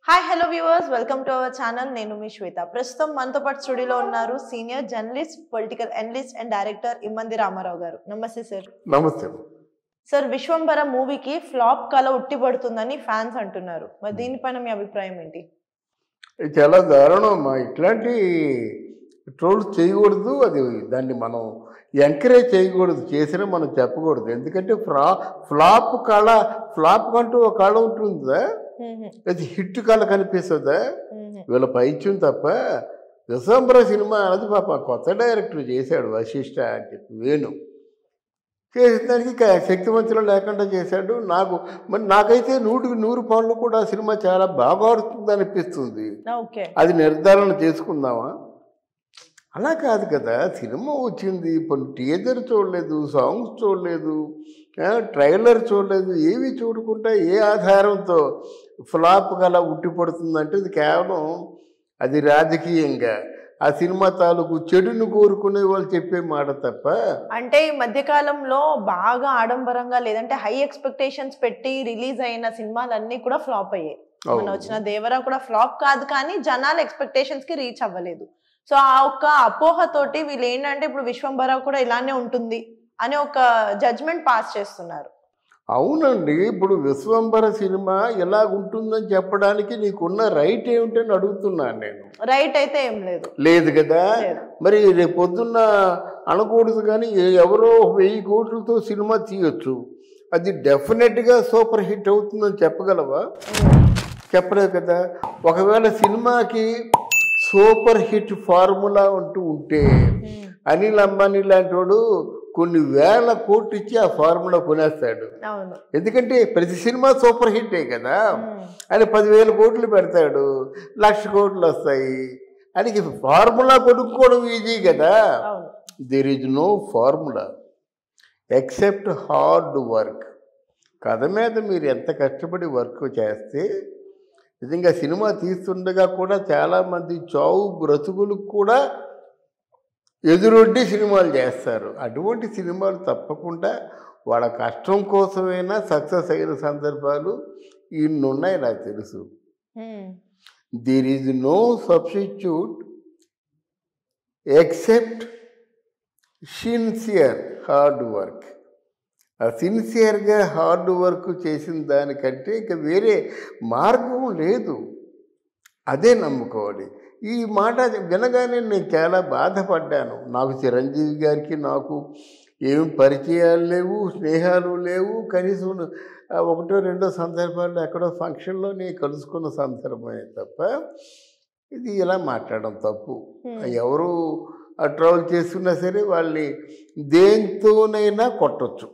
Hi hello viewers welcome to our channel నేను మీ శ్వేత ప్రస్తుతం మనతో పాటు స్టూడియోలో ఉన్నారు senior journalist political analyst and director Immandi Ramarao గారు నమస్తే సార్ నమస్తే సార్ విశ్వంబర మూవీకి ఫ్లాప్ కళ ఉట్టిపడుతుందని ఫ్యాన్స్ అంటున్నారు మరి దీనిపైన మీ అభిప్రాయం ఏంటి ఇది చాలా దారుణం అమ్మా ఇట్లాంటి ట్రోల్స్ చేయకూడదు అది దాన్ని మనం ఎంకరేజ్ చేయకూడదు చేసినా మనం చెప్పకూడదు ఎందుకంటే ఫ్లా ఫ్లాప్ కళ ఫ్లాప్ అంటూ ఒక కళ ఉంటుందా మ్మ్. అది హిట్ కళ కనిపిస్తుందా మ్మ్. వీళ్ళ పైత్యం తప్ప విశ్వంబర సినిమా అనేది పాప కొత్త డైరెక్టర్ చేశాడు వశిష్ట అని చెప్పి వేణు చేసిన దానికి క- శక్తివంతులు లేకుండా చేశాడు నాకు మరి నాకైతే నూటికి నూరు పాళ్ళు కూడా ఆ సినిమా చాలా బాగా ఆడుతుంది అనిపిస్తుంది ఓకే అది నిర్ధారణ చేసుకుందామా అలా కాదు కదా సినిమా వచ్చింది ఇప్పుడు థియేటర్ చూడలేదు సాంగ్స్ చూడలేదు ఆ, ట్రైలర్ చూడలేదు ఏవి చూడకుండా ఏ ఆధారంతో ఫ్లాప్ గల ఉట్టిపడుతుందంటే ఇది కేవలం అది రాజకీయంగా ఆ సినిమా తాలూకు చెడును కోరుకునే వాళ్ళు చెప్పే మాట తప్ప అంటే ఈ మధ్య కాలంలో బాగా ఆడంబరంగా లేదంటే హై ఎక్స్పెక్టేషన్స్ పెట్టి రిలీజ్ అయిన సినిమాలన్నీ కూడా ఫ్లాప్ అయ్యాయి మన వచ్చిన దేవరా కూడా ఫ్లాప్ కాదు కానీ జనాల ఎక్స్పెక్టేషన్స్ కి రీచ్ అవ్వలేదు సో ఆ ఒక్క అపోహతోటి వీళ్ళు ఏంటంటే ఇప్పుడు విశ్వంబర కూడా ఇలానే ఉంటుంది అనే ఒక జడ్జ్మెంట్ పాస్ చేస్తున్నారు అవునండి ఇప్పుడు విశ్వంబర సినిమా ఎలా ఉంటుందని చెప్పడానికి నీకున్న రైట్ ఏమిటని అడుగుతున్నాను నేను రైట్ అయితే ఏం లేదు లేదు కదా లేదు. మరి రేపు పొద్దున్న అనకూడదు కానీ ఏ- ఎవరో వెయ్యి కోట్లతో సినిమా తీయొచ్చు అది డెఫినెట్గా సూపర్ హిట్ అవుతుందని చెప్పగలవా చెప్పలేదు కదా ఒకవేళ సినిమాకి సూపర్ హిట్ ఫార్ములా అంటూ ఉంటే అనిల్ అంబానీ లాంటి వాడు కొన్ని వేల కోట్లు ఇచ్చి ఆ ఫార్ములా కొనేస్తాడు అవును ఎందుకంటే ప్రతి సినిమా సూపర్ హిట్టే కదా మ్మ్. ఆయన పదివేల కోట్లు పెడతాడు లక్ష కోట్లు వస్తాయి ఆయనకి ఫార్ములా కొనుక్కోవడం ఈజీ కదా అవును there is no formula except hard work కథ మీద మీరు ఎంత కష్టపడి వర్క్ చేస్తే నిజంగా సినిమా తీస్తుండగా కూడా చాలామంది చావు బ్రతుకులకు కూడా ఎదురొడ్డి సినిమాలు చేస్తారు అటువంటి సినిమాలు తప్పకుండా వాళ్ళ కష్టం కోసమైనా సక్సెస్ అయిన సందర్భాలు ఇన్ని ఉన్నాయి నాకు తెలుసు మ్మ్. There is no substitute except sincere hard work ఆ సిన్సియర్గా హార్డ్ వర్క్ చేసిన దానికంటే ఇక వేరే మార్గం లేదు అదే నమ్ముకోవాలి ఈ మాట వినగానే నేను చాలా బాధపడ్డాను నాకు చిరంజీవి గారికి నాకు ఏమి పరిచయాలు లేవు స్నేహాలు లేవు కనీసం ఆ, ఒకటో రెండో సందర్భాల్లో ఎక్కడో ఫంక్షన్లో నేను కలుసుకున్న సందర్భమే తప్ప ఇది ఇలా మాట్లాడడం తప్పు Hmm. ఎవరు ట్రోల్ చేస్తున్నా సరే వాళ్ళని దేంతోనైనా కొట్టొచ్చు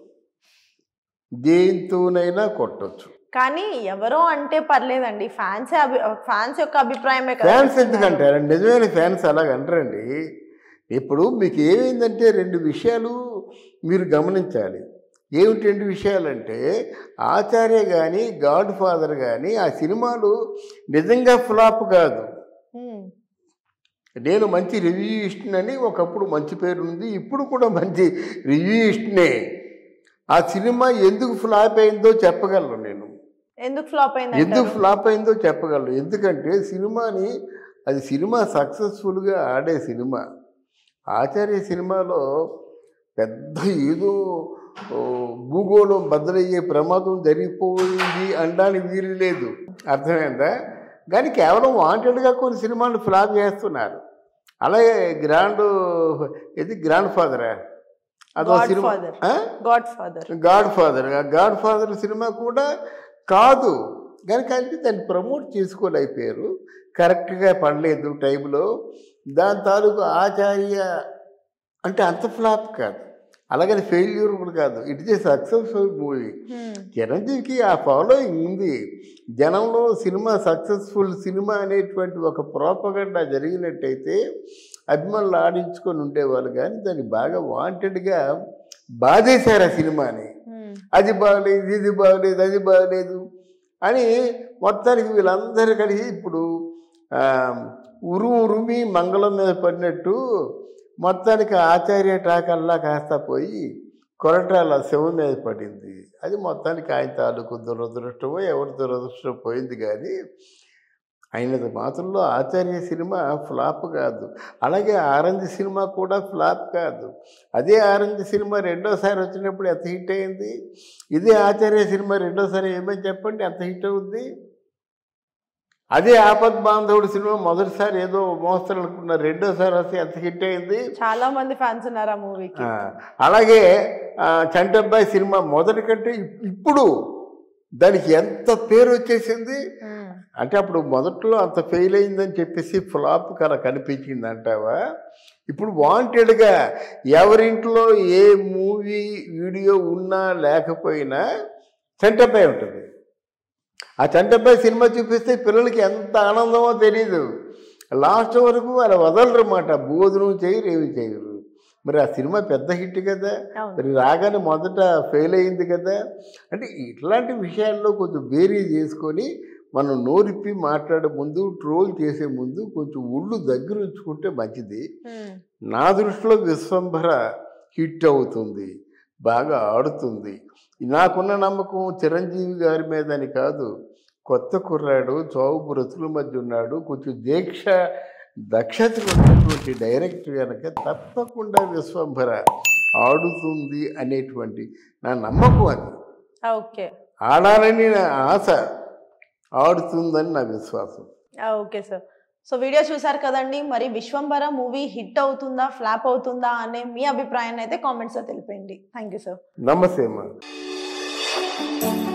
దేంతోనైనా కొట్టొచ్చు కానీ ఎవరో అంటే పర్లేదండి ఫ్యాన్స్ ఫ్యాన్స్ యొక్క అభిప్రాయమే కదా ఫ్యాన్స్ ఎందుకంటారు నిజమైన ఫ్యాన్స్ అలాగ అంటారండి ఇప్పుడు మీకు ఏమైందంటే రెండు విషయాలు మీరు గమనించాలి ఏమిటి రెండు విషయాలంటే ఆచార్య కానీ గాడ్ ఫాదర్ కానీ ఆ సినిమాలు నిజంగా ఫ్లాప్ కాదు మ్మ్. నేను మంచి రివ్యూయిస్ట్ అని ఒకప్పుడు మంచి పేరు ఉంది ఇప్పుడు కూడా మంచి రివ్యూయిస్ట్నే ఆ సినిమా ఎందుకు ఫ్లాప్ అయిందో చెప్పగలను నేను ఎందుకు ఫ్లాప్ అయింది ఎందుకు ఫ్లాప్ అయిందో చెప్పగలను ఎందుకంటే సినిమాని అది సినిమా సక్సెస్ఫుల్గా ఆడే సినిమా ఆచార్య సినిమాలో పెద్ద ఏదో ఓ, భూగోళం బద్దలయ్యే ప్రమాదం జరిగిపోయింది అనడానికి వీలు లేదు అర్థమైందా కానీ కేవలం వాంటెడ్గా కొన్ని సినిమాలు ఫ్లాప్ చేస్తున్నారు అలాగే గ్రాండ్ ఇది గ్రాండ్ ఫాదరా అదో గాడ్ సినిమా ఫాదర్ ఆ? గాడ్ ఫాదర్ గాడ్ ఫాదర్ ఆ గాడ్ ఫాదర్ సినిమా కూడా కాదు కనుక అంటే దాన్ని ప్రమోట్ చేసుకోలేకపోయారు కరెక్ట్గా పడలేదు టైంలో దాని తాలూకు ఆచార్య అంటే అంత ఫ్లాప్ కాదు అలాగని ఫెయిల్యూర్ కూడా కాదు it is a successful movie చిరంజీవికి ఆ ఫాలోయింగ్ ఉంది జనంలో సినిమా సక్సెస్ఫుల్ సినిమా అనేటువంటి ఒక ప్రోపగండా జరిగినట్టయితే అభిమానులు ఆడించుకొని ఉండేవాళ్ళు కానీ దాన్ని బాగా వాంటెడ్గా బాధేశారు ఆ సినిమాని అది బాగలేదు ఇది బాగలేదు అది బాగలేదు అని మొత్తానికి వీళ్ళందరూ కలిసి ఇప్పుడు ఆ, ఉరు ఉరుమి మంగళం మీద పడినట్టు మొత్తానికి ఆచార్య టాకల్లా కాస్త పోయి కొరటాల శివ మీద పడింది అది మొత్తానికి ఆయన తాలూకు దురదృష్టమో ఎవరి దురదృష్టం పోయింది కానీ అయినది మాత్రంలో ఆచార్య సినిమా ఫ్లాప్ కాదు అలాగే ఆరెంజ్ సినిమా కూడా ఫ్లాప్ కాదు అదే ఆరెంజ్ సినిమా రెండోసారి వచ్చినప్పుడు ఎంత హిట్ అయింది ఇదే ఆచార్య సినిమా రెండోసారి ఏమని చెప్పండి ఎంత హిట్ అవుద్ది అదే ఆపద్ బాంధవుడు సినిమా మొదటిసారి ఏదో మోస్తరు అనుకున్న రెండోసారి వస్తే ఎంత హిట్ అయింది చాలా మంది ఫ్యాన్స్ ఉన్నారు ఆ మూవీకి ఆ, అలాగే ఆ, చంటబ్బాయి సినిమా మొదటి కంటే ఇప్- ఇప్పుడు దానికి ఎంత పేరు వచ్చేసింది అంటే అప్పుడు మొదట్లో అంత ఫెయిల్ అయిందని చెప్పేసి ఫ్లాప్ కల కనిపించింది అంటావా ఇప్పుడు వాంటెడ్గా ఎవరింట్లో ఏ మూవీ వీడియో ఉన్నా లేకపోయినా చంటబ్బాయి ఉంటుంది ఆ చంటబ్బాయి సినిమా చూపిస్తే పిల్లలకి ఎంత ఆనందమో తెలియదు లాస్ట్ వరకు వాళ్ళు వదలరన్నమాట భోజనం చేయరు ఏమి చేయరు మరి ఆ సినిమా పెద్ద హిట్ కదా అవును మరి రాగానే మొదట ఫెయిల్ అయింది కదా అంటే ఇట్లాంటి విషయాల్లో కొంచెం వేరీ చేసుకొని మనం నోరిప్పి మాట్లాడే ముందు ట్రోల్ చేసే ముందు కొంచెం ఒళ్ళు దగ్గర ఉంచుకుంటే మంచిది ఉమ్. నా దృష్టిలో విశ్వంభర హిట్ అవుతుంది బాగా ఆడుతుంది నాకున్న నమ్మకం చిరంజీవి గారి మీద అని కాదు కొత్త కుర్రాడు చావు బ్రతుకుల మధ్య ఉన్నాడు కొంచెం దీక్ష దక్షత ఉన్నటువంటి డైరెక్టర్ కనుక తప్పకుండా విశ్వంభర ఆడుతుంది అనేటువంటి నా నమ్మకం అది ఓకే ఆడాలని నా ఆశ ఆడుతుందని నా విశ్వాసం ఓకే సార్ సో వీడియో చూసారు కదండి మరి విశ్వంబర మూవీ హిట్ అవుతుందా ఫ్లాప్ అవుతుందా అనే మీ అభిప్రాయాన్ని అయితే కామెంట్స్లో తెలిపండి థ్యాంక్ యూ సార్ నమస్తే అమ్మా